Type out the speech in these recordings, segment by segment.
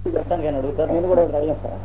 చెప్తాను కానీ అడుగుతారు నేను కూడా ఒకటి అడిగేస్తాను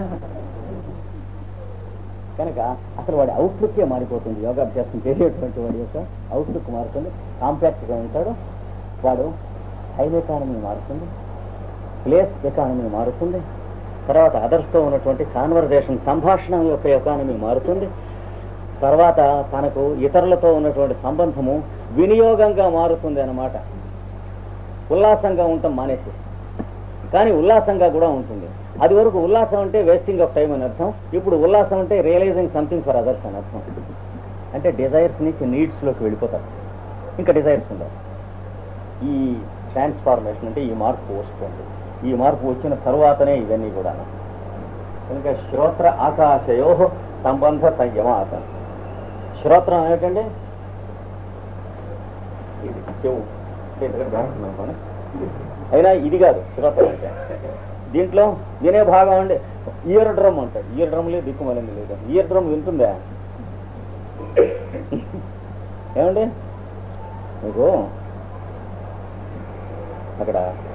కనుక అసలు వాడి అవుట్లుక్కే మారిపోతుంది యోగాభ్యాసం చేసేటువంటి వాడి యొక్క అవుట్లుక్ మారుతుంది కాంపాక్ట్గా ఉంటాడు వాడు టైం ఎకానమీ మారుతుంది ప్లేస్ ఎకానమీ మారుతుంది తర్వాత అదర్స్తో ఉన్నటువంటి కాన్వర్జేషన్ సంభాషణ యొక్క ఎకానమీ మారుతుంది తర్వాత తనకు ఇతరులతో ఉన్నటువంటి సంబంధము వినియోగంగా మారుతుంది అన్నమాట ఉల్లాసంగా ఉండటం మానేసి కానీ ఉల్లాసంగా కూడా ఉంటుంది అది వరకు ఉల్లాసం అంటే వేస్టింగ్ ఆఫ్ టైం అని అర్థం ఇప్పుడు ఉల్లాసం అంటే రియలైజింగ్ సంథింగ్ ఫర్ అదర్స్ అని అర్థం అంటే డిజైర్స్ నుంచి నీడ్స్లోకి వెళ్ళిపోతారు ఇంకా డిజైర్స్ ఉండవు ఈ ట్రాన్స్ఫార్మేషన్ అంటే ఈ మార్పు వస్తుంది ఈ మార్పు వచ్చిన తర్వాతనే ఇవన్నీ కూడా కనుక శ్రోత్ర ఆకాశయో సంబంధ సంయమాత శ్రోత్రం ఏమిటండి ఇది చెవు అంటే ఇక్కడ బ్యాగుంటుంది అనుకోండి. అయినా ఇది కాదు శ్రోత్రం అంటే దీంట్లో వినే భాగం అంటే ఇయర్ డ్రమ్ అంటాడు ఇయర్ డ్రమ్ లేదు దిక్కుమలింది లేదు ఇయర్ డ్రమ్ వింటుందా ఏమండి మీకు అక్కడ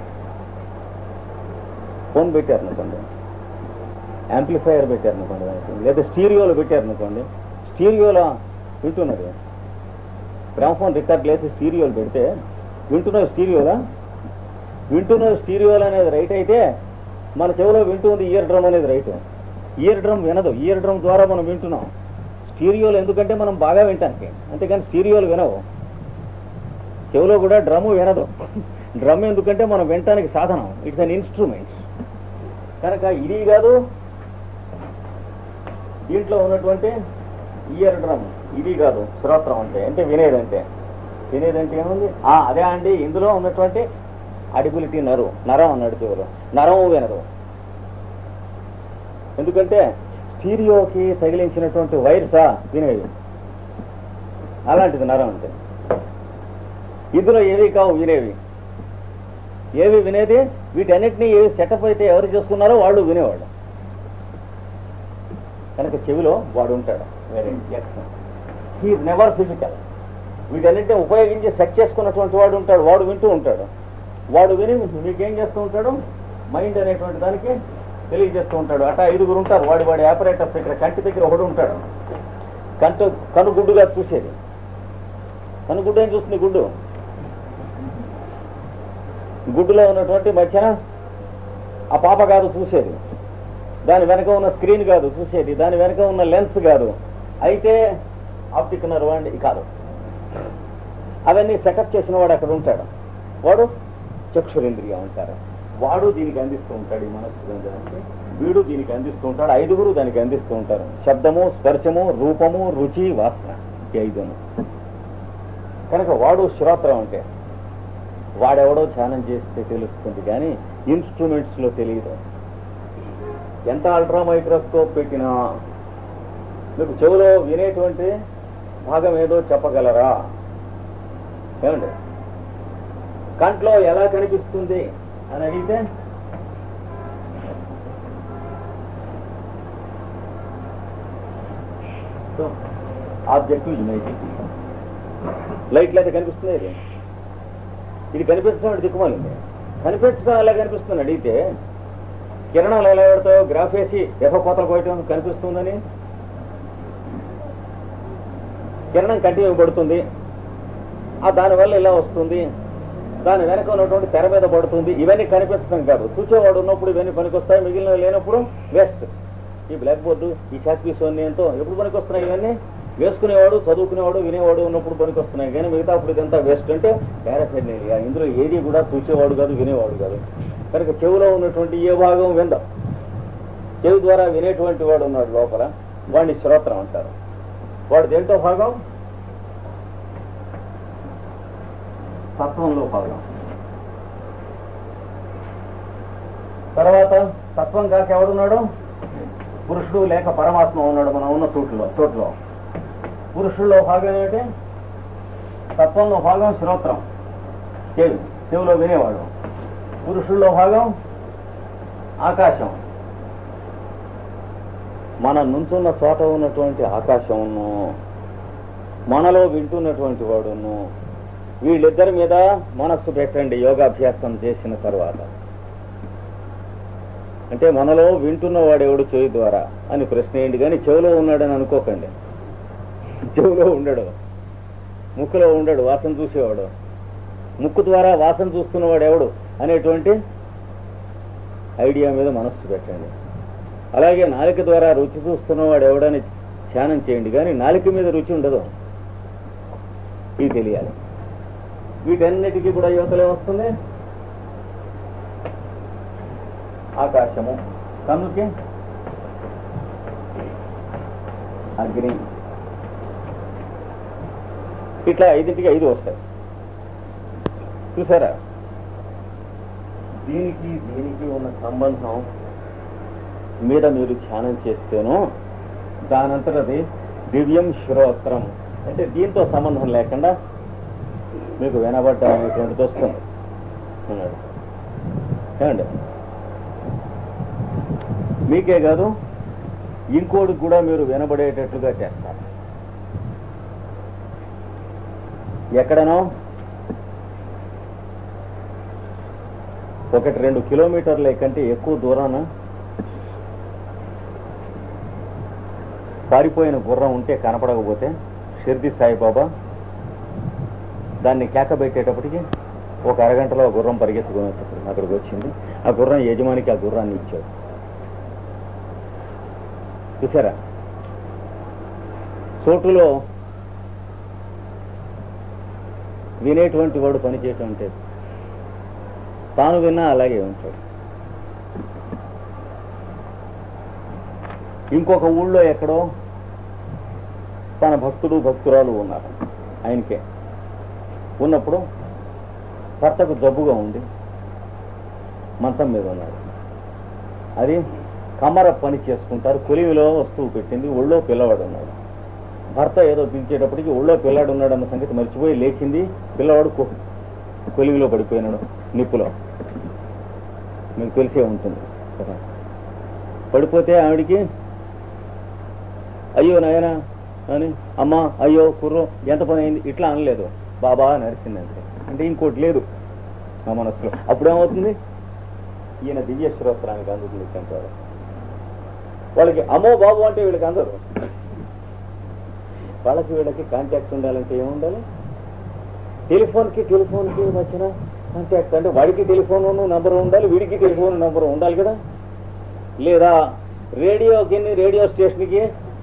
ఫోన్ పెట్టారు అనుకోండి యాంప్లిఫైయర్ పెట్టారు అనుకోండి దానికి. లేదా స్టీరియోలో పెట్టారు అనుకోండి స్టీరియోలో వింటున్నది గ్రామ్ఫోన్ రికార్డ్ వేసి స్టీరియోలు పెడితే వింటున్నది స్టీరియోలా వింటున్నది స్టీరియోలు అనేది రైట్ అయితే మన చెవిలో వింటుంది ఇయర్ డ్రమ్ అనేది రైట్ ఇయర్ డ్రమ్ వినదు ఇయర్ డ్రమ్ ద్వారా మనం వింటున్నాం స్టీరియోలు ఎందుకంటే మనం బాగా వింటానికి అంతేకాని స్టీరియోలు వినవు చెవిలో కూడా డ్రమ్ వినదు డ్రమ్ ఎందుకంటే మనం వినటానికి సాధనం ఇట్స్ అన్ ఇన్స్ట్రుమెంట్ కనుక ఇది కాదు దీంట్లో ఉన్నటువంటి ఇయర్ డ్రమ్ ఇది కాదు శ్రోత్రం అంటే అంటే వినేదంటే వినేదంటే ఏముంది ఆ అదే అండి ఇందులో ఉన్నటువంటి అడిబిలిటీ నరు నరం అన్నాడు చెవులు నరం వినదు ఎందుకంటే స్టీరియోకి తగిలించినటువంటి వైర్సా వినేవి అలాంటిది నరం అంటే ఇందులో ఏవి కావు వినేవి ఏవి వినేది వీటన్నిటిని ఏవి సెటప్ అయితే ఎవరు చేసుకున్నారో వాళ్ళు వినేవాళ్ళు కనుక చెవిలో వాడు ఉంటాడు వేరే హీ నెవర్ ఫిజికల్ వీటన్నిటిని ఉపయోగించి సెట్ చేసుకున్నటువంటి వాడు ఉంటాడు వాడు వింటూ ఉంటాడు వాడు విని మీకేం చేస్తూ ఉంటాడు మైండ్ అనేటువంటి దానికి తెలియజేస్తూ ఉంటాడు అట్లా ఐదుగురు ఉంటారు వాడి వాడి ఆపరేటర్స్ ఇక్కడ కంటి దగ్గర ఒకడు ఉంటాడు కంట కనుగుడ్డుగా చూసేది కనుగుడ్డు ఏం చూస్తుంది గుడ్డు గుడ్డులో ఉన్నటువంటి మధ్యన ఆ పాప కాదు చూసేది దాని వెనక ఉన్న స్క్రీన్ కాదు చూసేది దాని వెనక ఉన్న లెన్స్ కాదు అయితే ఆప్టిక్ నర్వ్ అండి కాదు అవన్నీ సెటప్ చేసిన వాడు అక్కడ ఉంటాడు వాడు చక్షురేంద్రియం అంటారు వాడు దీనికి అందిస్తూ ఉంటాడు ఈ మనస్సు దానికి వీడు దీనికి అందిస్తూ ఉంటాడు ఐదుగురు దానికి అందిస్తూ ఉంటారు శబ్దము స్పర్శము రూపము రుచి వాసన ఈ ఐదును కనుక వాడు శ్రోత్రం అంటే వాడెవడో ధ్యానం చేస్తే తెలుస్తుంది కానీ ఇన్స్ట్రుమెంట్స్ లో తెలియదు ఎంత అల్ట్రా మైక్రోస్కోప్ పెట్టినా మీకు చెవులో వినేటువంటి భాగం ఏదో చెప్పగలరా ఏమండి కంట్లో ఎలా కనిపిస్తుంది అని అడిగితే ఆబ్జెక్టివ్ ఇమేజింగ్ లైట్లు అయితే కనిపిస్తుంది ఇది ఇది కనిపించడం దిక్కుమాలింది కనిపించడం ఎలా కనిపిస్తుంది అడిగితే కిరణాలు ఎలా పెడతాయో గ్రాఫ్ వేసి ఎఫ కోతలు కోయటం కనిపిస్తుందని కిరణం కంటిన్యూ పడుతుంది ఆ దానివల్ల ఇలా వస్తుంది దాని వెనక ఉన్నటువంటి తెర మీద పడుతుంది ఇవన్నీ కనిపించడం కాదు చూసేవాడు ఉన్నప్పుడు ఇవన్నీ పనికొస్తాయి మిగిలిన లేనప్పుడు వేస్ట్ ఈ బ్లాక్ బోర్డు ఈ చాక్పీస్ అన్ని ఎంతో ఎప్పుడు పనికొస్తున్నాయి ఇవన్నీ వేసుకునేవాడు చదువుకునేవాడు వినేవాడు ఉన్నప్పుడు పనికొస్తున్నాయి కానీ మిగతా అప్పుడు ఇదంతా వేస్ట్ అంటే పారాఫెర్నేలియా ఇందులో ఏది కూడా చూసేవాడు కాదు వినేవాడు కాదు కనుక చెవిలో ఉన్నటువంటి ఏ భాగం విందాం చెవి ద్వారా వినేటువంటి వాడు ఉన్నాడు లోపల వాడిని శ్రోత్రం అంటారు వాడు దేంట్లో భాగం తత్వంలో భాగం తర్వాత తత్వం కాక ఎవడున్నాడు పురుషుడు లేక పరమాత్మ ఉన్నాడు మనం ఉన్న చోట్లో చోట్లో పురుషుల్లో భాగం ఏమిటి తత్వంలో భాగం శ్రోత్రం చెవి చెవిలో వినేవాడు పురుషుల్లో భాగం ఆకాశం మన నుంచున్న చోట ఉన్నటువంటి ఆకాశమును మనలో వింటున్నటువంటి వాడును వీళ్ళిద్దరి మీద మనస్సు పెట్టండి యోగాభ్యాసం చేసిన తర్వాత అంటే మనలో వింటున్న వాడెవడు చెవి ద్వారా అని ప్రశ్న ఏంటి కానీ చెవిలో ఉన్నాడని అనుకోకండి చెవిలో ఉండడు ముక్కులో ఉండడు వాసన చూసేవాడు ముక్కు ద్వారా వాసన చూస్తున్నవాడు ఎవడు అనేటువంటి ఐడియా మీద మనస్సు పెట్టండి అలాగే నాలిక ద్వారా రుచి చూస్తున్నవాడు ఎవడని ధ్యానం చేయండి కానీ నాలిక మీద రుచి ఉండదు ఇది తెలియాలి వీటన్నిటికీ కూడా యువతలే వస్తుంది ఆకాశము కన్నుకి అగ్ని ఇట్లా ఐదింటికి ఐదు వస్తాయి చూసారా దీనికి దీనికి ఉన్న సంబంధం మీద మీరు ధ్యానం చేస్తేనో దానంతట అది దివ్యం శ్రోత్రం అంటే దీంతో సంబంధం లేకుండా మీకు వినబడ్డ అనేటువంటిది వస్తుంది అన్నాడు ఏమండి మీకే కాదు ఇంకోటికి కూడా మీరు వినబడేటట్లుగా చేస్తారు ఎక్కడనో ఒకటి రెండు కిలోమీటర్ల కంటే ఎక్కువ దూరాన పారిపోయిన గుర్రం ఉంటే కనపడకపోతే షిర్ది సాయిబాబా దాన్ని కేకబెట్టేటప్పటికి ఒక అరగంటలో ఆ గుర్రం పరిగెత్తుకుని వచ్చేప్పుడు అక్కడికి వచ్చింది ఆ గుర్రం యజమానికి ఆ గుర్రాన్ని ఇచ్చాడు చూసారా చోటులో వినేటువంటి వాడు పనిచేయటం అంటే తాను విన్నా అలాగే ఉంటాడు ఇంకొక ఊళ్ళో ఎక్కడో తన భక్తుడు భక్తురాలు ఉన్నారు ఆయనకే ఉన్నప్పుడు భర్తకు జబ్బుగా ఉంది మంచం మీద ఉన్నాడు అది కమర పని చేసుకుంటారు కొలివిలో వస్తువు పెట్టింది ఒళ్ళో పిల్లవాడు ఉన్నాడు భర్త ఏదో పిలిచేటప్పటికి ఒళ్ళో పిల్లాడు ఉన్నాడు అన్న సంగతి మర్చిపోయి లేచింది పిల్లవాడు కొ- కొలివిలో పడిపోయినాడు నిప్పులో మీకు తెలిసే ఉంటుంది కదా పడిపోతే ఆవిడికి అయ్యో నాయనా అని అమ్మా అయ్యో కుర్రో ఎంత పని అయింది ఇట్లా అనలేదు బాబా నరిసింది అంతే అంటే ఇంకోటి లేదు నా మనసులో అప్పుడేమవుతుంది ఈయన దివ్య శ్రోత్రానికి అందుతుంది అంటారు వాళ్ళకి అమ్మో బాబు అంటే వీళ్ళకి అందరు వాళ్ళకి వీళ్ళకి కాంటాక్ట్ ఉండాలంటే ఏముండాలి టెలిఫోన్కి టెలిఫోన్కి మధ్యన కాంటాక్ట్ అంటే వాడికి టెలిఫోన్ నంబర్ ఉండాలి వీడికి టెలిఫోన్ నంబర్ ఉండాలి కదా లేదా రేడియోకి రేడియో స్టేషన్కి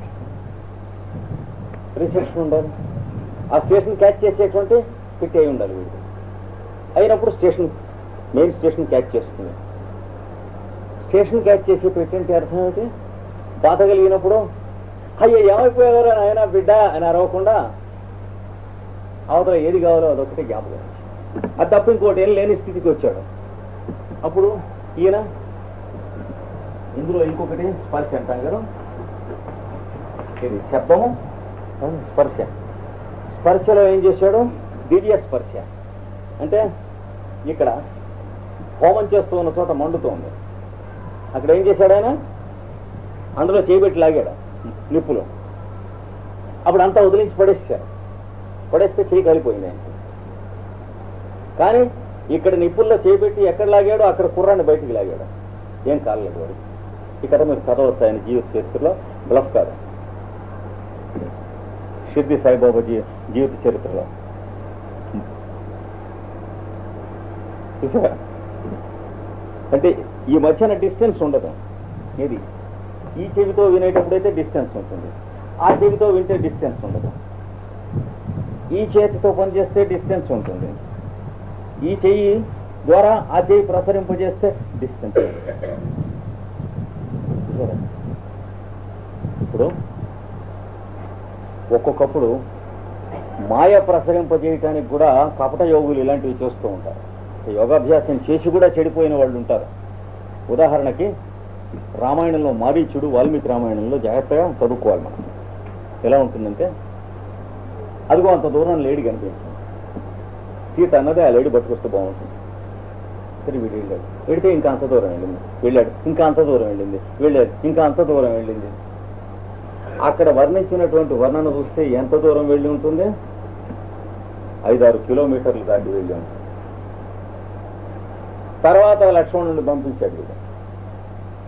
రిసెప్షన్ ఉండాలి ఆ స్టేషన్ క్యాచ్ చేసేటువంటి ఫిట్ అయి ఉండాలి వీడికి అయినప్పుడు స్టేషన్ మెయిన్ స్టేషన్ క్యాచ్ చేస్తుంది స్టేషన్ క్యాచ్ చేసి పెట్టంటే అర్థం ఏంటి బాధ కలిగినప్పుడు అయ్యో ఏమైపోయేవారు ఆయన బిడ్డ అని అరవకుండా అవతల ఏది కావాలో అదొకటి జ్ఞాపకం అది తప్ప ఇంకోటి ఏం లేని స్థితికి వచ్చాడు అప్పుడు ఈయన ఇందులో ఇంకొకటి స్పర్శ అంటాం కదా ఇది శబ్దము స్పర్శ స్పర్శలో ఏం చేశాడు దివ్య స్పర్శ అంటే ఇక్కడ హోమం చేస్తూ ఉన్న చోట మండుతోంది అక్కడ ఏం చేశాడు ఆయన అందులో చేయబెట్టి లాగాడు నిప్పులో అప్పుడు అంతా వదిలించి పడేసారు పడేస్తే చేయి కాలిపోయింది ఆయన కానీ ఇక్కడ నిప్పుల్లో చేపెట్టి ఎక్కడ లాగాడో అక్కడ కుర్రాన్ని బయటికి లాగాడు ఏం కాలేదు వాడు ఈ కథ మీరు చదవచ్చు ఆయన జీవిత చరిత్రలో బ్లఫ్ కాదు సిద్ధి సాయిబాబా జీ జీవిత చరిత్రలో చూసారా అంటే ఈ మధ్యన డిస్టెన్స్ ఉండదు ఇది ఈ చెవితో వినేటప్పుడైతే డిస్టెన్స్ ఉంటుంది ఆ చెవితో వింటే డిస్టెన్స్ ఉండదు ఈ చేతితో పనిచేస్తే డిస్టెన్స్ ఉంటుంది ఈ చెయ్యి ద్వారా ఆ చెయ్యి ప్రసరింపజేస్తే డిస్టెన్స్ ఇప్పుడు ఒక్కొక్కప్పుడు మాయ ప్రసరింపజేయటానికి కూడా కపట యోగులు ఇలాంటివి చేస్తూ ఉంటారు యోగాభ్యాసం చేసి కూడా చెడిపోయిన వాళ్ళు ఉంటారు ఉదాహరణకి రామాయణంలో మారీచుడు వాల్మీకి రామాయణంలో జాగ్రత్తగా చదువుకోవాలి మనం ఎలా ఉంటుందంటే అదిగో అంత దూరం లేడీ కనిపించింది సీత అన్నది ఆ లేడీ పట్టుకొస్తే బాగుంటుంది సరే వీడు వెళ్ళాడు వెడితే ఇంకా అంత దూరం వెళ్ళింది వెళ్ళాడు ఇంకా అంత దూరం వెళ్ళింది వెళ్ళాడు ఇంకా అంత దూరం వెళ్ళింది అక్కడ వర్ణించినటువంటి వర్ణన చూస్తే ఎంత దూరం వెళ్ళి ఉంటుంది ఐదారు కిలోమీటర్లు దాటి వెళ్ళి ఉంటుంది తర్వాత లక్ష్మణుని పంపించాడు వీడు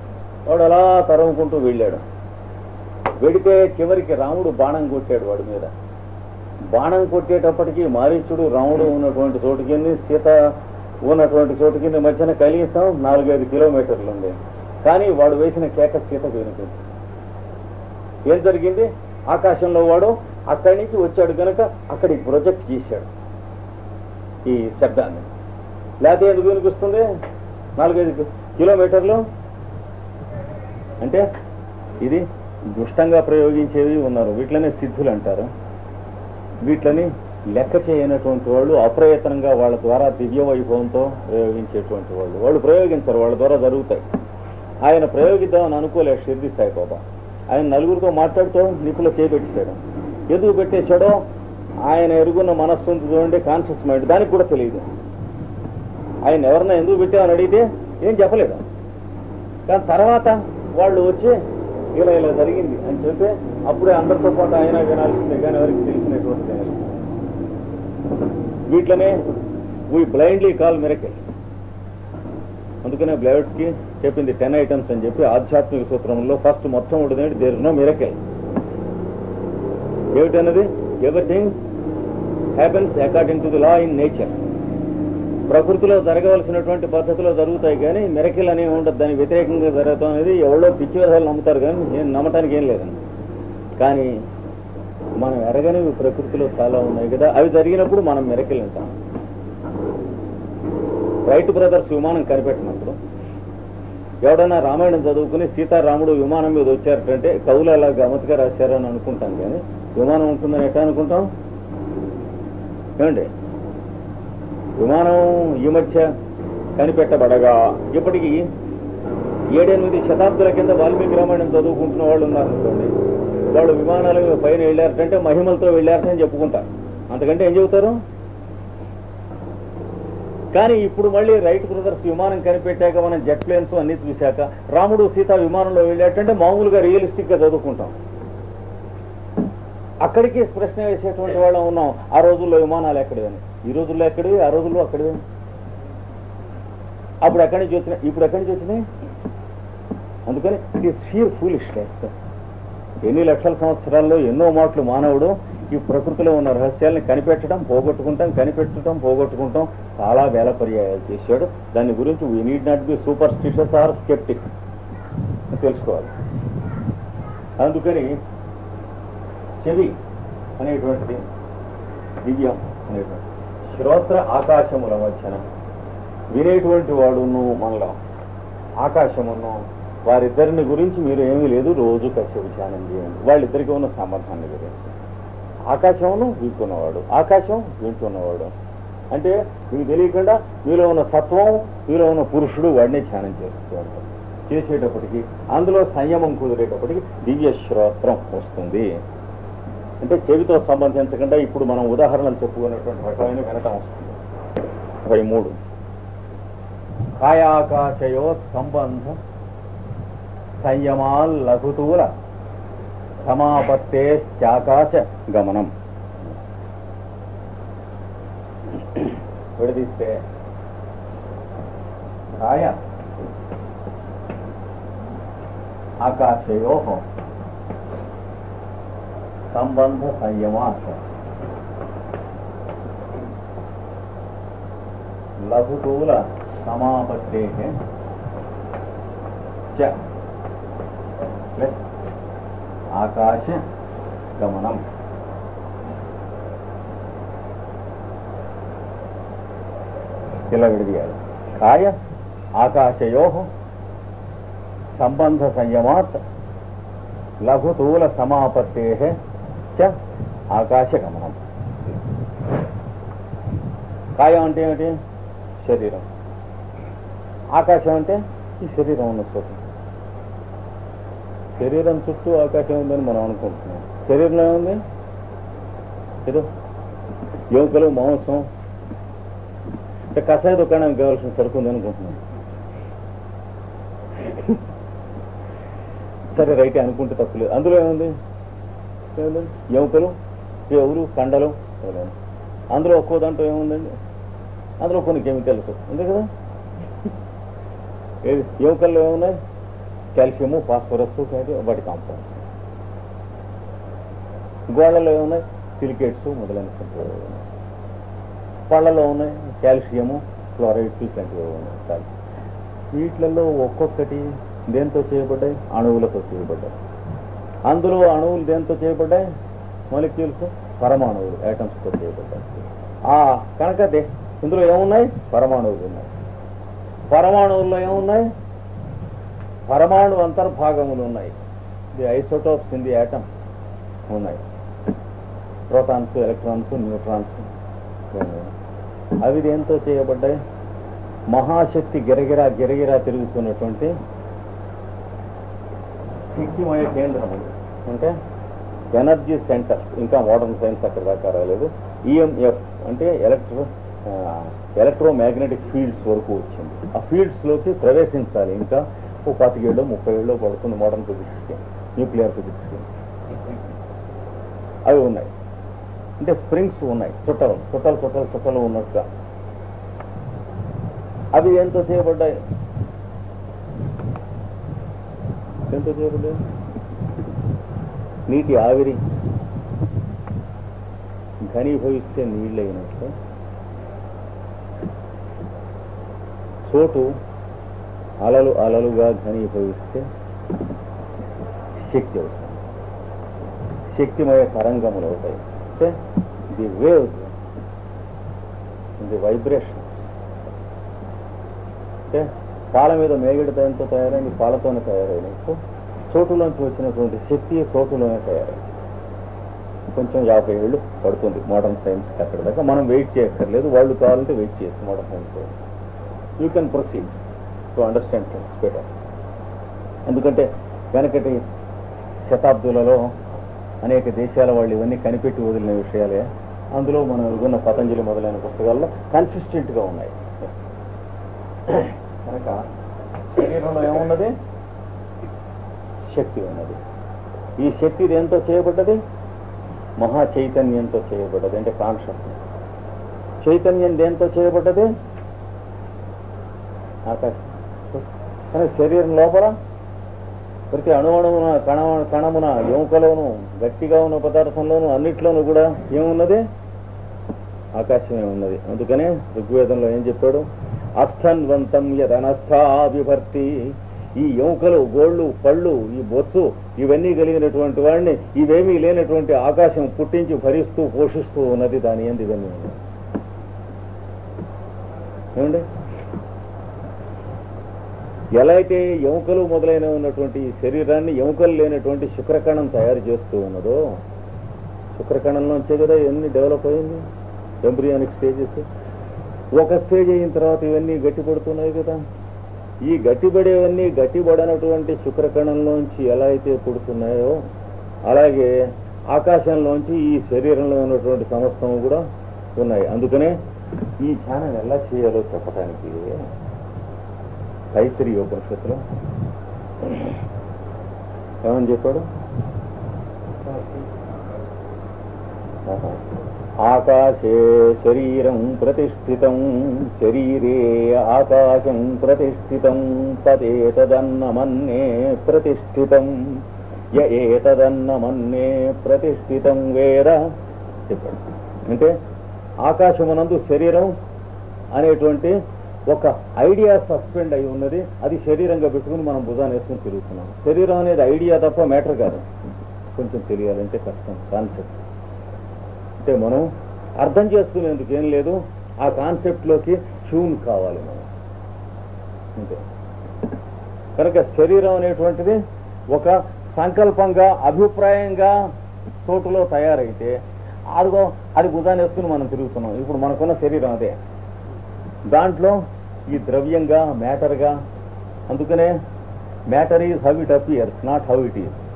వాడు అలా తరుముకుంటూ వెళ్ళాడు వెడితే చివరికి రాముడు బాణం కొట్టాడు వాడి మీద బాణం కొట్టేటప్పటికి మారీచుడు రాముడు ఉన్నటువంటి చోటు కింద సీత ఉన్నటువంటి చోటు కింద మధ్యన కనీసం నాలుగైదు కిలోమీటర్లు ఉంది కానీ వాడు వేసిన కేక సీతకు వినిపించింది ఏం జరిగింది ఆకాశంలో వాడు అక్కడి నుంచి వచ్చాడు కనుక అక్కడికి ప్రొజెక్ట్ చేశాడు ఈ శబ్దాన్ని లేకపోతే ఎందుకు వినిపిస్తుంది నాలుగైదు కిలోమీటర్లు అంటే ఇది దుష్టంగా ప్రయోగించేవి ఉన్నారు వీటిలోనే సిద్ధులు అంటారు వీటిని లెక్క చేయనటువంటి వాళ్ళు అప్రయత్నంగా వాళ్ళ ద్వారా దివ్య వైభవంతో ప్రయోగించేటువంటి వాళ్ళు వాళ్ళు ప్రయోగించరు వాళ్ళ ద్వారా జరుగుతాయి ఆయన ప్రయోగిద్దామని అనుకోలే షిర్ది సాయిబాబా ఆయన నలుగురితో మాట్లాడుతూ నిపులో చేపెట్టాడు ఎందుకు పెట్టేశాడో ఆయన ఎరుగున్న మనస్సు ఉంది చూడండి కాన్షియస్ మైండ్ దానికి కూడా తెలియదు ఆయన ఎవరన్నా ఎందుకు పెట్టామని అడిగితే ఏం చెప్పలేదు కానీ తర్వాత వాళ్ళు వచ్చి ఇలా ఇలా జరిగింది అని చెప్తే అప్పుడే అందరితో పాటు ఆయన వినాల్సిందే కానీ ఎవరికి తెలిసినటువంటి తెలియదు. వీటిలోనే వీ బ్లైండ్లీ కాల్ మిరకల్ అందుకనే బ్లైడ్స్ కి చెప్పింది టెన్ ఐటమ్స్ అని చెప్పి ఆధ్యాత్మిక సూత్రంలో ఫస్ట్ మొత్తం ఉంటుంది దేర్ నో మిరకల్ ఏమిటన్నది everything happens according to the law in nature ప్రకృతిలో జరగవలసినటువంటి పద్ధతిలో జరుగుతాయి కానీ మెరకిల్ అనేవి ఉండదు దానికి వ్యతిరేకంగా జరగటం అనేది ఎవరో పిచ్చి విధాలు నమ్ముతారు కానీ నేను నమ్మటానికి ఏం లేదండి కానీ మనం ఎరగనివి ప్రకృతిలో చాలా ఉన్నాయి కదా అవి జరిగినప్పుడు మనం మెరకిల్ అంటాం రైట్ బ్రదర్స్ విమానం కనిపెట్టినప్పుడు ఎవడన్నా రామాయణం చదువుకుని సీతారాముడు విమానం మీద వచ్చారంటే కవులు అలా గమతిగా రాశారని అనుకుంటాం కానీ విమానం ఉంటుందని ఎట్లా అనుకుంటాం ఏమండి విమానం ఈ మధ్య కనిపెట్టబడగా ఇప్పటికి ఏడెనిమిది శతాబ్దాల కింద వాల్మీకి రామాయణం చదువుకుంటున్న వాళ్ళు ఉన్నారు అనుకోండి వాళ్ళు విమానాల మీద పైన వెళ్ళారంటే మహిమలతో వెళ్ళారని చెప్పుకుంటారు అంతకంటే ఏం చెబుతారు కానీ ఇప్పుడు మళ్ళీ రైట్ బ్రదర్స్ విమానం కనిపెట్టాక మనం జెట్ ప్లేన్స్ అన్ని చూశాక రాముడు సీత విమానంలో వెళ్ళాటంటే మామూలుగా రియలిస్టిక్ గా చదువుకుంటాం అక్కడికి ప్రశ్న వేసేటువంటి వాళ్ళం ఉన్నాం ఆ రోజుల్లో విమానాలు ఎక్కడివి అని ఈ రోజుల్లో ఎక్కడివి ఆ రోజుల్లో అక్కడివి అప్పుడు ఎక్కడి నుంచి వచ్చినాయి ఇప్పుడు ఎక్కడి నుంచి వచ్చినాయి అందుకని ఇట్ ఈస్ షీర్ ఫూలిష్నెస్ ఎన్ని లక్షల సంవత్సరాల్లో ఎన్నో మాటలు మానవుడు ఈ ప్రకృతిలో ఉన్న రహస్యాలను కనిపెట్టడం పోగొట్టుకుంటాం కనిపెట్టడం పోగొట్టుకుంటాం చాలా వేల పర్యాయాలు చేశాడు దాని గురించి we need not be superstitious or sceptic తెలుసుకోవాలి అందుకని చెవి అనేటువంటిది దివ్యం అనేటువంటి శ్రోత్ర ఆకాశముల మధ్యన వినేటువంటి వాడును మనలో ఆకాశమును వారిద్దరిని గురించి మీరు ఏమీ లేదు రోజు కశ్యప ధ్యానం చేయండి వాళ్ళిద్దరికి ఉన్న సంబంధాన్ని గురించి ఆకాశమును వీక్కున్నవాడు ఆకాశం వింటున్నవాడు అంటే మీకు తెలియకుండా మీలో ఉన్న సత్వం మీలో ఉన్న పురుషుడు వాడిని ధ్యానం చేస్తున్నాడు చేసేటప్పటికి అందులో సంయమం కుదిరేటప్పటికి దివ్య శ్రోత్రం వస్తుంది అంటే చెవితో సంబంధించకుండా ఇప్పుడు మనం ఉదాహరణలు చెప్పుకున్నటువంటి రకమైన వినటం వస్తుంది ఇరవై మూడు కాయాకాశయో సంబంధ సంయమాల్ లఘుతూల సమాపత్తేశ్చాకాశ గమనం విడదీస్తే కాయ ఆకాశయో సంబంధ సంయమాశ లఘుతూల సమాపత్తే చ ప్లస్ ఆకాశ గమనం ఇలా విడిదియాలి కాయ ఆకాశయో సంబంధ సంయమాత్ లఘుతూల సమాపత్తే చ ఆకాశగమనం కాయం అంటే ఏమిటి శరీరం ఆకాశం అంటే ఈ శరీరం ఉన్న చోటు శరీరం చుట్టూ ఆకాశం ఉందని మనం అనుకుంటున్నాం శరీరంలో ఏముంది ఏదో ఎముకలు మాంసం అంటే కషాయ దుకాణానికి కావాల్సిన సరుకు ఉంది అనుకుంటున్నాం సరే రైతే అనుకుంటే తప్పులేదు అందులో ఏముంది ఏముంది ఎముకలు ఎవరు కండలు ఏముంది. అందులో ఒక్కో దాంట్లో ఏముందండి అందులో కొన్ని కెమికల్స్ ఉంది కదా ఏది ఎముకల్లో ఏమున్నాయి కాల్షియము ఫాస్ఫరస్ వాటి కాంపౌండ్స్ గోళ్ళలో ఏమున్నాయి సిలికేట్స్ మొదలైనటువంటి ఉన్నాయి పళ్ళలో ఉన్నాయి కాల్షియము క్లోరైడ్స్ ఇట్లాంటివి ఉన్నాయి కాల్షియం వీటిలలో ఒక్కొక్కటి దేంతో చేయబడ్డాయి అణువులతో చేయబడ్డాయి అందులో అణువులు దేంతో చేయబడ్డాయి మొలిక్యూల్స్ పరమాణువులు తో చేయబడ్డాయి ఆ కనుక దే- ఇందులో ఏమున్నాయి పరమాణువులు ఉన్నాయి పరమాణువుల్లో ఏమున్నాయి పరమాణు అంతర్భాగములు ఉన్నాయి the isotopes in the atom ఉన్నాయి ప్రోటాన్స్ ఎలక్ట్రాన్స్ న్యూట్రాన్స్ అవి దేంతో చేయబడ్డాయి మహాశక్తి గిరగిరా గిరగిరా తిరుగుతున్నటువంటి శక్తిమయ కేంద్రములు అంటే ఎనర్జీ సెంటర్స్ ఇంకా మోడర్న్ సైన్స్ అక్కడ దాకా రాలేదు ఈఎంఎఫ్ అంటే ఎలక్ట్రో ఎలక్ట్రో మ్యాగ్నెటిక్ ఫీల్డ్స్ వరకు వచ్చింది ఆ ఫీల్డ్స్ లోకి ప్రవేశించాలి ఇంకా ఓ పాతికేళ్ళు ముప్పై ఏళ్ళు పడుతుంది మోడర్న్ ఫిజిక్స్కి న్యూక్లియర్ ఫిజిక్స్కి అవి ఉన్నాయి అంటే స్ప్రింగ్స్ ఉన్నాయి చుట్టలు చుట్టలు చుట్టలు చుట్టలు ఉన్నట్టుగా అవి ఎంతో చేయబడ్డాయి ఎంతో చేయబడ్డాయి నీటి ఆవిరి ఘనీభవిస్తే నీళ్ళైనట్లు చోటు అలలు అలలుగా ఘనీభవిస్తే శక్తి అవుతుంది శక్తిమయ తరంగములు అవుతాయి అంటే ది వేవ్స్ ది వైబ్రేషన్ అంటే పాల మీద మేగడి దానితో తయారైంది పాలతోనే తయారైనట్టు చోటులోంచి వచ్చినటువంటి శక్తి చోటులోనే తయారైంది కొంచెం యాభై ఏళ్ళు పడుతుంది మోడర్న్ సైన్స్కి అక్కడ దాకా మనం వెయిట్ చేయక్కర్లేదు వాళ్ళు కావాలంటే వెయిట్ చేయొచ్చు modern science you can proceed to understand things better ఎందుకంటే వెనకటి శతాబ్దులలో అనేక దేశాల వాళ్ళు ఇవన్నీ కనిపెట్టి వదిలిన విషయాలే అందులో మనం ఎదుగున్న పతంజలి మొదలైన పుస్తకాల్లో కన్సిస్టెంట్గా ఉన్నాయి కనుక శరీరంలో ఏమున్నది శక్తి ఉన్నది ఈ శక్తి దేంతో చేయబడ్డది మహా చైతన్యంతో చేయబడ్డది అంటే కాన్షియస్నెస్ చైతన్యం దేంతో చేయబడ్డది ఆకాశం కానీ శరీరం లోపల ప్రతి అణువణువున కణ కణమున ఎముకలోను గట్టిగా ఉన్న పదార్థంలోను అన్నిట్లోనూ కూడా ఏమున్నది ఆకాశమే ఉన్నది అందుకనే ఋగ్వేదంలో ఏం చెప్పాడు అస్థన్వంతం యదనస్థా విభర్తి ఈ ఎముకలు గోళ్ళు పళ్ళు ఈ బొత్సు ఇవన్నీ కలిగినటువంటి వాడిని ఇవేమీ లేనటువంటి ఆకాశం పుట్టించి భరిస్తూ పోషిస్తూ ఉన్నది దాని ఏంది ఇవన్నీ ఉన్నాయి ఏమండి ఎలా అయితే ఎముకలు మొదలైన ఉన్నటువంటి ఈ శరీరాన్ని ఎముకలు లేనటువంటి శుక్రకణం తయారు చేస్తూ ఉన్నదో శుక్రకణంలోంచే కదా ఇవన్నీ డెవలప్ అయింది ఎంబ్రియానిక్ స్టేజెస్ ఒక స్టేజ్ అయిన తర్వాత ఇవన్నీ గట్టిపడుతున్నాయి కదా ఈ గట్టిపడేవన్నీ గట్టిపడనటువంటి శుక్రకణంలోంచి ఎలా అయితే పుడుతున్నాయో అలాగే ఆకాశంలోంచి ఈ శరీరంలో ఉన్నటువంటి సమస్తము కూడా ఉన్నాయి అందుకనే ఈ ధ్యానం ఎలా చేయాలో చెప్పడానికి తైత్రి ఉపనిషత్తులో ఏమని చెప్పాడు ఆహా. ఆకాశే శరీరం ప్రతిష్ఠితం శరీరే ఆకాశం ప్రతిష్ఠితం తదేతదన్నమన్నే ప్రతిష్ఠితం య ఏతదన్నమన్నే ప్రతిష్ఠితం వేద చెప్పాడు అంటే ఆకాశమునందు శరీరం అనేటువంటి ఒక ఐడియా సస్పెండ్ అయి ఉన్నది అది శరీరంగా పెట్టుకుని మనం భుజాన్ని వేసుకుని తిరుగుతున్నాం శరీరం అనేది ఐడియా తప్ప మ్యాటర్ కాదు కొంచెం తెలియాలంటే కష్టం కాన్సెప్ట్ అంటే మనం అర్థం చేసుకునేందుకు ఏం లేదు ఆ కాన్సెప్ట్లోకి ట్యూన్ కావాలి మనం అంతే కనుక శరీరం అనేటువంటిది ఒక సంకల్పంగా అభిప్రాయంగా చోటులో తయారైతే అదిగో అది భుజాన్ని వేసుకుని మనం తిరుగుతున్నాం ఇప్పుడు మనకున్న శరీరం అదే దాంట్లో ఈ ద్రవ్యంగా మ్యాటర్గా అందుకనే matter is how it appears not how it is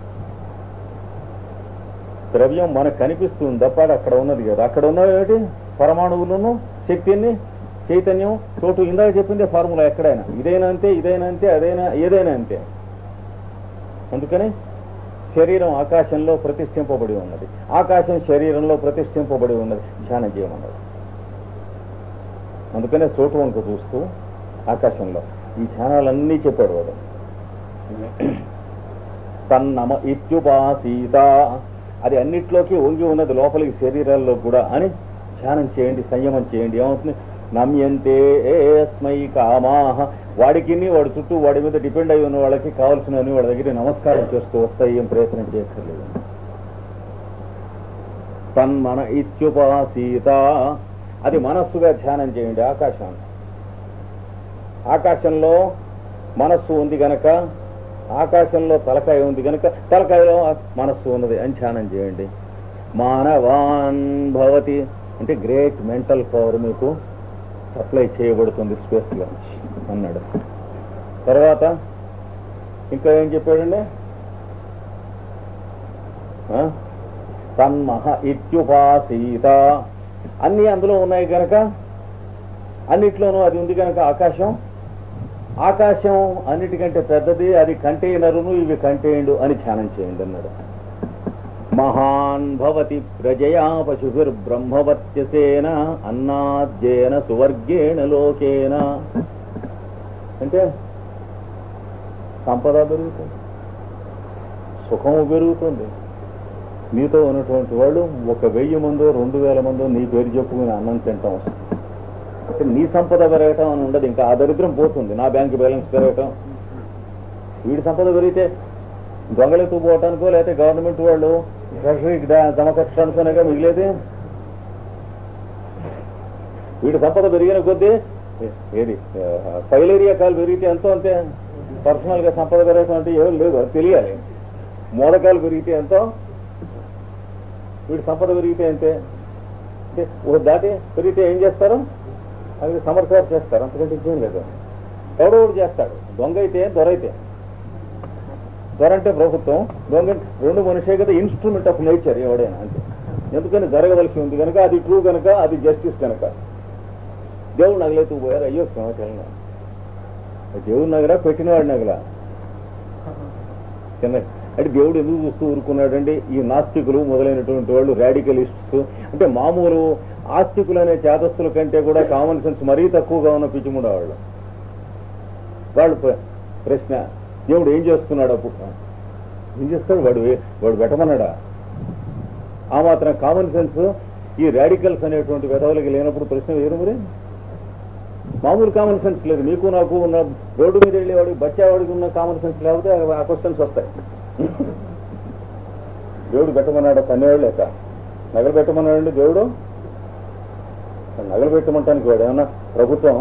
ద్రవ్యం మనకు కనిపిస్తుంది తప్ప అది అక్కడ ఉన్నది కదా అక్కడ ఉన్నది ఏమిటి పరమాణువులను శక్తిని చైతన్యం చోటు ఇందాక చెప్పిందే ఫార్ములా ఎక్కడైనా ఇదైనా అంతే ఇదైనా అంతే అదైనా ఏదైనా అంతే అందుకని శరీరం ఆకాశంలో ప్రతిష్ఠింపబడి ఉన్నది ఆకాశం శరీరంలో ప్రతిష్ఠింపబడి ఉన్నది ధ్యానం చేయమన్నది అందుకనే చోటు వంక చూస్తూ ఆకాశంలో ఈ ధ్యానాలన్నీ చెప్పాడు వాడు తన్నమ ఇత్యుపాసీత అది అన్నిట్లోకి వంగి ఉన్నది లోపలికి శరీరాల్లో కూడా అని ధ్యానం చేయండి సంయమం చేయండి ఏమవుతుంది నమ్యంతే ఏస్మై కామాహ వాడికి వాడి చుట్టూ వాడి మీద డిపెండ్ అయి ఉన్న వాళ్ళకి కావాల్సినవన్నీ వాడి దగ్గర నమస్కారం చేస్తూ వస్తాయి ఏం ప్రయత్నం చేయక్కర్లేదు తన్మన ఇత్యుపాసీత అది మనస్సుగా ధ్యానం చేయండి ఆకాశాన్ని ఆకాశంలో మనస్సు ఉంది గనక ఆకాశంలో తలకాయ ఉంది గనక తలకాయలో మనస్సు ఉన్నది అని ధ్యానం చేయండి మానవాన్ భవతి అంటే గ్రేట్ మెంటల్ పవర్ మీకు సప్లై చేయబడుతుంది స్పేస్లో అన్నాడు తర్వాత ఇంకా ఏం చెప్పాడండి ఆ? తన్మహ ఇత్యుపాసీత అన్నీ అందులో ఉన్నాయి కనుక అన్నిట్లోనూ అది ఉంది కనుక ఆకాశం ఆకాశం అన్నిటికంటే పెద్దది అది కంటైనరును ఇవి కంటైన్డ్ అని ధ్యానం చేయండి అన్నాడు మహాన్ భవతి ప్రజయా పశుభిర్బ్రహ్మవర్త్యసేన అన్నాద్యేన సువర్గేణ లోకేన అంటే సంపద పెరుగుతుంది సుఖము పెరుగుతుంది నీతో ఉన్నటువంటి వాళ్ళు ఒక వెయ్యి మందో రెండు వేల మందో నీ పేరు చెప్పుకుని అన్నం తింటాం వస్తుంది అంటే నీ సంపద పెరగటం అని ఉండదు ఇంకా ఆ దరిద్రం పోతుంది నా బ్యాంక్ బ్యాలెన్స్ పెరగటం వీడి సంపద పెరిగితే దొంగలెత్తు పోవటానికో లేకపోతే గవర్నమెంట్ వాళ్ళు ట్రెషరీకి డా- జమ కట్టడానికోనేగా మిగిలేది వీడి సంపద పెరిగిన కొద్దీ ఏ- ఏది ఫైలేరియా కాలు పెరిగితే ఎంతో అంతే పర్సనల్ గా సంపద పెరగటం అంటే ఏం లేదు అది తెలియాలి మోదకాలు పెరిగితే ఎంతో వీడి సంపద పెరిగితే అంతే అంటే ఓ దాటి పెరిగితే ఏం చేస్తారు అది సమర్థాలు చేస్తారు అంతకంటే ఇంకేం లేదు ఎవడో ఒకడు చేస్తాడు దొంగ అయితే దొర అయితే దొర అంటే ప్రభుత్వం దొంగ రెండు మనిషే కదా ఇన్స్ట్రుమెంట్ ఆఫ్ నేచర్ ఎవడైనా అంతే ఎందుకని జరగవలసి ఉంది కనుక అది ట్రూ కనుక అది జస్టిస్ కనుక దేవుడు నగలేతూ పోయారు అయ్యో క్షమాచరణ దేవుడు నగరా పెట్టినవాడు నగలా కింద అంటే దేవుడు ఎందుకు చూస్తూ ఊరుకున్నాడండి ఈ నాస్తికులు మొదలైనటువంటి వాళ్ళు రాడికలిస్ట్స్ అంటే మామూలు ఆస్తికులు అనే చేతస్థుల కంటే కూడా కామన్ సెన్స్ మరీ తక్కువగా ఉన్న పిచ్చిముడ వాళ్ళు వాళ్ళు ప్ర- ప్రశ్న దేవుడు ఏం చేస్తున్నాడు అప్పుడు ఏం చేస్తాడు వాడు ఏ- వాడు పెట్టమన్నాడా ఆ మాత్రం కామన్ సెన్స్ ఈ రాడికల్స్ అనేటువంటి వెధవలకి లేనప్పుడు ప్రశ్న వేరు మరి మామూలు కామన్ సెన్స్ లేదు నీకు నాకు ఉన్న రోడ్డు మీద వెళ్ళేవాడికి బచ్చావాడికి ఉన్న కామన్ సెన్స్ లేకపోతే ఆ క్వశ్చన్స్ వస్తాయి దేవుడు పెట్టమన్నాడు కన్నేవాడు లేక నగలు పెట్టమన్నాడండి దేవుడు నగలు పెట్టమంటానికి వాడు ఏమన్నా ప్రభుత్వం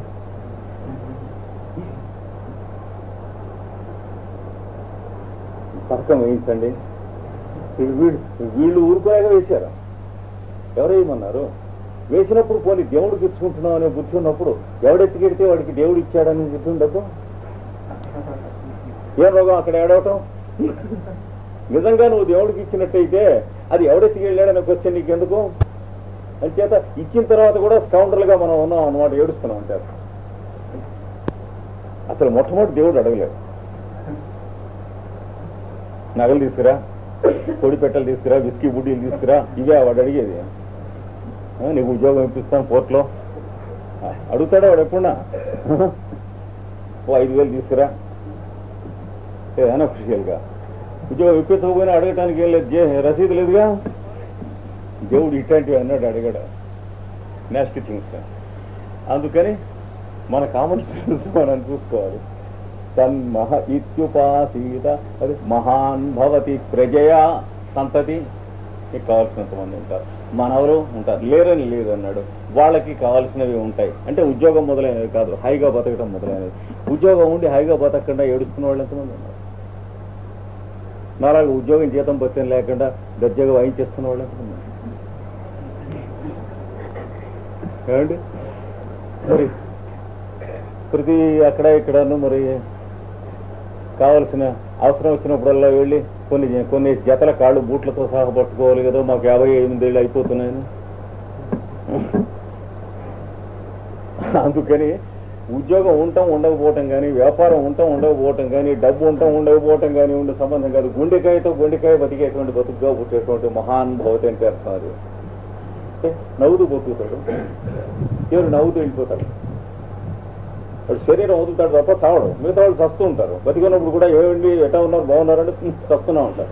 పథకం వేయించండి ఇది వీళ్ళు వీళ్ళు ఊరుకోలేక వేశారు ఎవరు వేయమన్నారు వేసినప్పుడు పోనీ దేవుడికి ఇచ్చుకుంటున్నాం అనే బుద్ధి ఉన్నప్పుడు ఎవడెత్తికెడితే వాడికి దేవుడు ఇచ్చాడని బుద్ధి ఉండదు ఏం రోగం అక్కడ ఏడవటం నిజంగా నువ్వు దేవుడికి ఇచ్చినట్టయితే అది ఎవడెత్తికి వెళ్ళాడనే క్వశ్చన్ నీకెందుకు అంచేత ఇచ్చిన తర్వాత కూడా స్కౌండర్లుగా మనం ఉన్నాం అన్నమాట ఏడుస్తున్నాం అంటారు అసలు మొట్టమొదటి దేవుడు అడగలేదు నగలు తీసుకురా పొడి పెట్టలు తీసుకురా విస్కీ బుడ్డీలు తీసుకురా ఇవే వాడు అడిగేది ఆ, నీకు ఉద్యోగం ఇప్పిస్తాను పోర్ట్లో ఆ, అడుగుతాడా వాడు ఎప్పుడున్నా ఓ ఐదు వేలు తీసుకురా ఏదైనా అఫీషియల్గా ఉద్యోగం ఇప్పించకపోయినా అడగటానికి ఏం లేదు జే- రసీదు లేదుగా దేవుడు ఇట్లాంటివి అన్నాడు అడిగాడు నెక్స్ట్ థింగ్స్ అందుకని మన కామన్ సెన్స్ మనం చూసుకోవాలి తన్మహ ఇత్యుపాసీత అది మహాన్ భవతి ప్రజయ సంతతి నీకు కావాల్సినంత మంది ఉంటారు మనవరు ఉంటారు లేరని లేదు అన్నాడు వాళ్ళకి కావాల్సినవి ఉంటాయి అంటే ఉద్యోగం మొదలైనవి కాదు హాయిగా బతకడం మొదలైనవి ఉద్యోగం ఉండి హాయిగా బతకకుండా ఏడుస్తున్న వాళ్ళు ఎంతమంది ఉన్నారు నాలాగా ఉద్యోగం జీతం భత్యం లేకుండా దర్జాగా వాయించేస్తున్న వాళ్ళు ఎంతమంది ఉన్నారు? ఏమండి మరి ప్రతి అక్కడ ఇక్కడను మరి కావలసిన అవసరం వచ్చినప్పుడల్లా వెళ్ళి కొన్ని కొన్ని జతల కాళ్ళు బూట్లతో సహా పట్టుకోవాలి కదా మాకు యాభై ఎనిమిది ఏళ్ళు అయిపోతున్నాయని అందుకని ఉద్యోగం ఉండటం ఉండకపోవటం కానీ వ్యాపారం ఉండటం ఉండకపోవటం కానీ డబ్బు ఉండటం ఉండకపోవటం కానీ ఉండే సంబంధం కాదు గుండెకాయతో గుండెకాయ బతికేటువంటి బతుకుగా పుట్టేటువంటి మహాన్ భవతి అని పేరు అది అంటే నవ్వుతూ బతుకుతాడు ఎవరు నవ్వుతూ వెళ్ళిపోతాడు వాడు శరీరం వదులుతాడు తప్ప చావడు మిగతా వాళ్ళు చస్తూ ఉంటారు బతికున్నప్పుడు కూడా ఏమండి ఎటా ఉన్నారు బాగున్నారంటే చస్తూనే ఉంటారు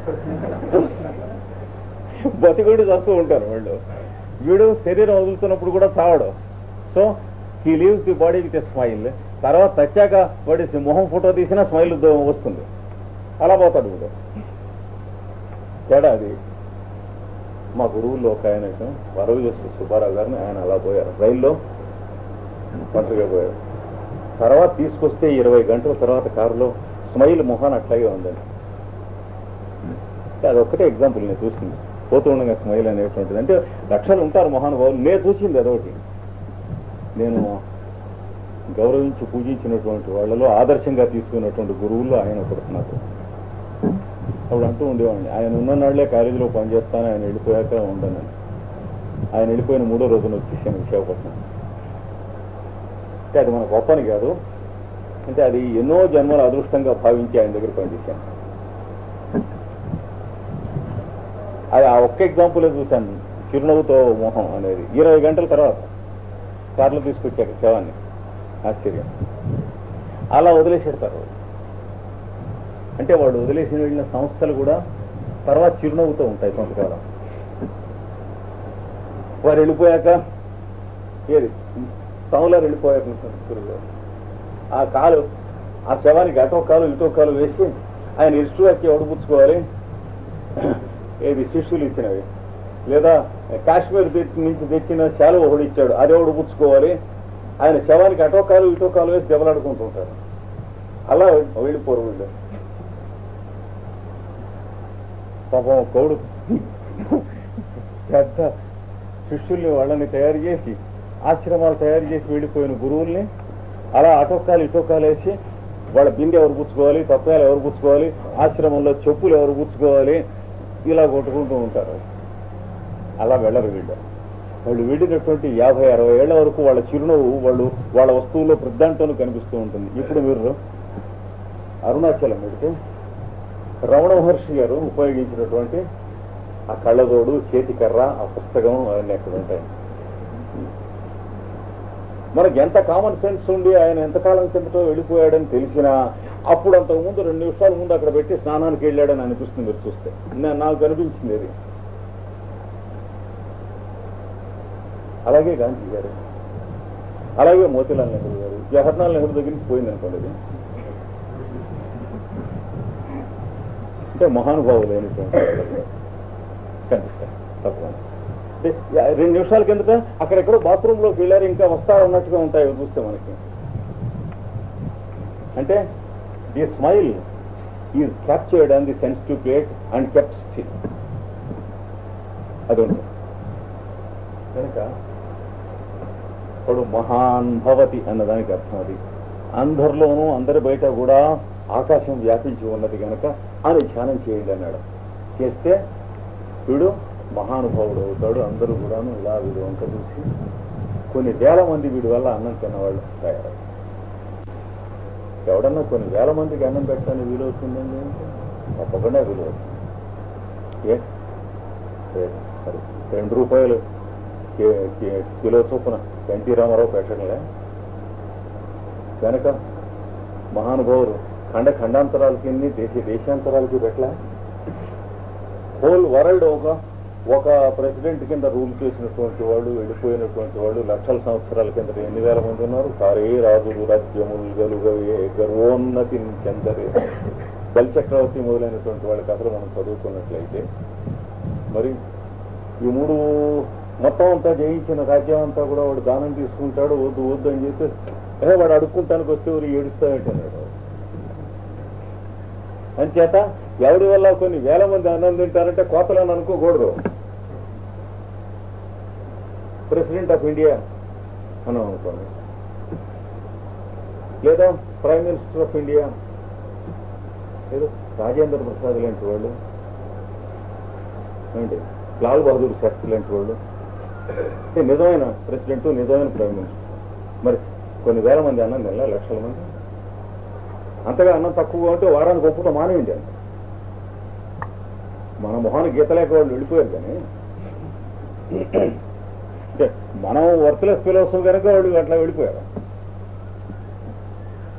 బతికుండి చస్తూ ఉంటారు వాళ్ళు వీడు శరీరం వదులుతున్నప్పుడు కూడా చావడు so he leaves the body with a smile తర్వాత చచ్చాక వాడి మొహం ఫోటో తీసినా స్మైల్ వస్తుంది అలా పోతాడు వీడు తేడా అది మా గురువుల్లో ఒక ఆయన వరవు చేసిన సుబ్బారావు గారిని ఆయన అలా పోయారు రైల్లో ఒంటరిగా పోయారు తర్వాత తీసుకొస్తే ఇరవై గంటల తర్వాత కారులో స్మైల్ మొహాన్ అట్లాగే ఉందండి అది ఒక్కటే ఎగ్జాంపుల్ నేను చూసింది పోతూ ఉండగా స్మైల్ అనేటువంటిది అంటే లక్షలు ఉంటారు మహానుభావులు నేను చూసింది అదొకటి నేను గౌరవించి పూజించినటువంటి వాళ్ళలో ఆదర్శంగా తీసుకున్నటువంటి గురువులు ఆయన ఒకటి నాకు అప్పుడు అంటూ ఉండేవాడిని ఆయన ఉన్న నాళ్లే కాలేజీలో పనిచేస్తాను ఆయన వెళ్ళిపోయాక ఉండను ఆయన వెళ్ళిపోయిన మూడో రోజున వచ్చేసాను విశాఖపట్నం అంటే అది మన గొప్పని కాదు అంటే అది ఎన్నో జన్మల అదృష్టంగా భావించి ఆయన దగ్గర పనిచేశాను అది ఆ ఒక్క ఎగ్జాంపులే చూశాను చిరునవ్వుతో మోహం అనేది ఇరవై గంటల తర్వాత కార్లో తీసుకొచ్చాక శవాన్ని ఆశ్చర్యం అలా వదిలేసేస్తారు అంటే వాడు వదిలేసి వెళ్ళిన సంస్థలు కూడా తర్వాత చిరునవ్వుతో ఉంటాయి కొంతకాలం వారు వెళ్ళిపోయాక ఏది సౌలర్ వెళ్ళిపోయాక గురువు ఆ కాలు ఆ శవానికి అటో కాలు ఇటో కాలు వేసి ఆయన ఇరుసు వచ్చి ఒడిపుచ్చుకోవాలి ఏది శిష్యులు ఇచ్చినవి లేదా కాశ్మీర్ తెచ్చి- నుంచి తెచ్చిన శాలువ ఒకడు ఇచ్చాడు అదే ఒకడు పుచ్చుకోవాలి ఆయన శవానికి అటో కాలు ఇటో కాలు వేసి దెబ్బలాడుకుంటూ ఉంటారు అలా వెళ్ళిపోరు వీళ్ళు పాపం కౌడు పెద్ద శిష్యుల్ని వాళ్ళని తయారు చేసి ఆశ్రమాలు తయారు చేసి వెళ్ళిపోయిన గురువుల్ని అలా అటొక్కాలు ఇటొక్కాలు వేసి వాళ్ళ బిందె ఎవరు పుచ్చుకోవాలి తత్వాలు ఎవరు పుచ్చుకోవాలి ఆశ్రమంలో చెప్పులు ఎవరు పుచ్చుకోవాలి ఇలా కొట్టుకుంటూ ఉంటారు అలా వెళ్ళరు వీళ్ళు వాళ్ళు వెళ్ళినటువంటి యాభై అరవై ఏళ్ల వరకు వాళ్ళ చిరునవ్వు వాళ్ళు వాళ్ళ వస్తువుల్లో ప్రద్దాంటోను కనిపిస్తూ ఉంటుంది ఇప్పుడు మీరు అరుణాచలం పెడితే రమణ మహర్షి గారు ఉపయోగించినటువంటి ఆ కళ్ళజోడు చేతికర్ర ఆ పుస్తకం అవన్నీ అక్కడ ఉంటాయి మనకి ఎంత కామన్ సెన్స్ ఉండి ఆయన ఎంతకాలం కిందటో వెళ్ళిపోయాడని తెలిసినా అప్పుడు అంతకు ముందు రెండు నిమిషాల ముందు అక్కడ పెట్టి స్నానానికి వెళ్ళాడని అనిపిస్తుంది మీరు చూస్తే నా- నాకు కనిపించింది అది అలాగే గాంధీ గారు అలాగే మోతీలాల్ నెహ్రూ గారు జవహర్లాల్ నెహ్రూ దగ్గర నుంచి పోయింది అనుకోండి ఇది అంటే మహానుభావులు అయినటువంటి వాళ్ళు కనిపిస్తారు తప్పకుండా అంటే యా- రెండు నిమిషాల కిందట అక్కడెక్కడో బాత్రూమ్ లోకి వెళ్ళారు ఇంకా వస్తా ఉన్నట్టుగా ఉంటాయి అవి చూస్తే మనకి అంటే the smile is captured on the sensitive plate and kept still అది ఉంటుంది కనుక ఇప్పుడు మహాన్ భవతి అన్నదానికి అర్థం అది అందరిలోనూ అందరి బయట కూడా ఆకాశం వ్యాపించి ఉన్నది కనుక అని ధ్యానం చేయండి అన్నాడు చేస్తే వీడు మహానుభావుడు అవుతాడు అందరూ కూడాను ఇలా వీడు వంక చూసి కొన్ని వేల మంది వీడి వల్ల అన్నం తిన్నవాళ్ళు తయారయ్యారు ఎవడన్నా కొన్ని వేల మందికి అన్నం పెట్టడానికి వీలవుతుందండి అంటే తప్పకుండా వీలవుతుంది ఏ లేదు. మరి రెండు రూపాయలు కి- కి- కిలో చొప్పున ఎన్టీ రామారావు పెట్టడంలే కనుక మహానుభావులు ఖండ ఖండాంతరాలకి దేశ దేశాంతరాలకి పెట్టలే హోల్ వరల్డ్ ఒక ఒక ప్రెసిడెంట్ కింద రూల్ చేసినటువంటి వాళ్ళు వెళ్ళిపోయినటువంటి వాళ్ళు లక్షల సంవత్సరాల కింద ఎన్ని వేల మంది ఉన్నారు కారే రాజులు రాజ్యములు గలుగవే గర్వోన్నతి చెందరే బలి చక్రవర్తి మొదలైనటువంటి వాళ్ళ కథలు మనం చదువుకున్నట్లయితే మరి ఈ మూడు మొత్తం అంతా జయించిన రాజ్యం అంతా కూడా వాడు దానం తీసుకుంటాడు వద్దు వద్దు అని చెప్పి "ఏ, వాడు అడుక్కుంటానికి వస్తే ఊరు ఏడుస్తానంటున్నాడు అంచేత ఎవరి వల్ల కొన్ని వేల మంది అన్నం తింటారంటే కోతలని అనుకోకూడదు ప్రెసిడెంట్ ఆఫ్ ఇండియా అని అనుకోండి లేదా ప్రైమ్ మినిస్టర్ ఆఫ్ ఇండియా లేదా రాజేంద్ర ప్రసాద్ లాంటి వాళ్ళు ఏమండి లాల్ బహదూర్ శాస్త్రి లాంటి వాళ్ళు అంటే నిజమైన ప్రెసిడెంట్ నిజమైన ప్రైమ్ మినిస్టర్ మరి కొన్ని వేల మంది అన్నం నెల లక్షల మంది అంతగా అన్నం తక్కువగా ఉంటే వారానికి ఒప్పుట మానేయండి అంత మన మొహానికి గీత లేక వాళ్ళు వెళ్ళిపోయారు కానీ అంటే మనం వర్త్లెస్ ఫిలోసఫ్ కనుక వాళ్ళు అట్లా వెళ్ళిపోయారు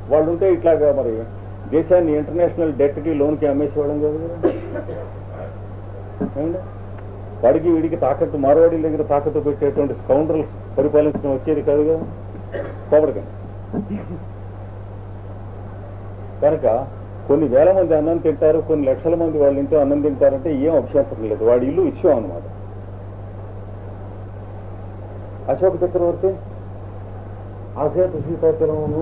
వాళ్ళు ఉంటే ఇట్లాగా మరి దేశాన్ని ఇంటర్నేషనల్ డెట్కి లోన్కి అమ్మేసేవాళ్ళం కాదు కదా ఏమండి? వాడికి వీడికి తాకట్టు మార్వాడి దగ్గర తాకట్టు పెట్టేటువంటి స్కౌండర్స్ పరిపాలించడం వచ్చేది కాదు కదా కోపడిగా కనుక కొన్ని వేల మంది అన్నం తింటారు కొన్ని లక్షల మంది వాళ్ళ ఇంట్లో అన్నం తింటారంటే ఏం అభ్యంతరం లేదు వాడి ఇల్లు విషయం అన్నమాట అశోక చక్రవర్తి ఆసేత సీతాచలమును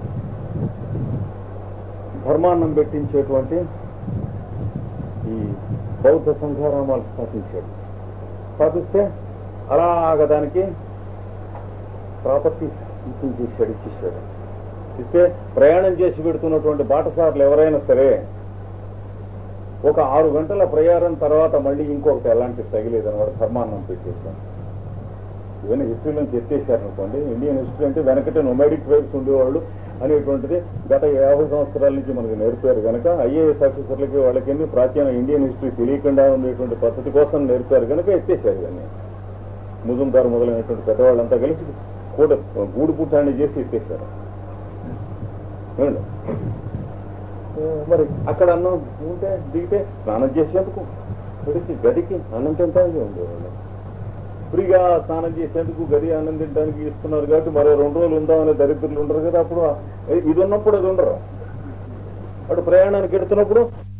ధర్మాన్నం పెట్టించేటువంటి ఈ బౌద్ధ సంఘారామాలు స్థాపించాడు స్థాపిస్తే అలాగ దానికి ప్రాపర్టీ ఇచ్చేసాడు ఇచ్చేసాడు ఇస్తే ప్రయాణం చేసి పెడుతున్నటువంటి బాటసార్లు ఎవరైనా సరే ఒక ఆరు గంటల ప్రయాణం తర్వాత మళ్ళీ ఇంకొకటి ఎలాంటి తగిలేదన్నమాట ధర్మాన్నం పెట్టేశాను ఇవన్నీ హిస్టరీ నుంచి ఎత్తేసారనుకోండి ఇండియన్ హిస్టరీ అంటే వెనకటే నొమాడిక్ ట్రైబ్స్ ఉండేవాళ్ళు అనేటువంటిది గత యాభై సంవత్సరాల నుంచి మనకు నేర్పారు కనుక ఐఏఎస్ ఆఫీసర్లకి వాళ్ళకి ప్రాచీన ఇండియన్ హిస్టరీ తెలియకుండా ఉండేటువంటి పద్ధతి కోసం నేర్పారు కనుక ఎత్తేసారు ఇవన్నీ ముజుందారు మొదలైనటువంటి పెద్దవాళ్ళంతా కలిసి కూడా గూడు పుట్టాన్ని చేసి ఎత్తేసారు ఏమండి? ఆ, మరి అక్కడ అన్నం ఉంటే దిగితే స్నానం చేసేందుకు గడికి గదికి అన్నం తింటానికి ఉండేవాళ్ళు ఫ్రీగా స్నానం చేసేందుకు గది అన్నం తినడానికి ఇస్తున్నారు కాబట్టి మరో రెండు రోజులు ఉందామనే దరిద్రులు ఉండరు కదా అప్పుడు ఇది ఉన్నప్పుడు అది ఉండరు అటు ప్రయాణానికి ఎడుతున్నప్పుడు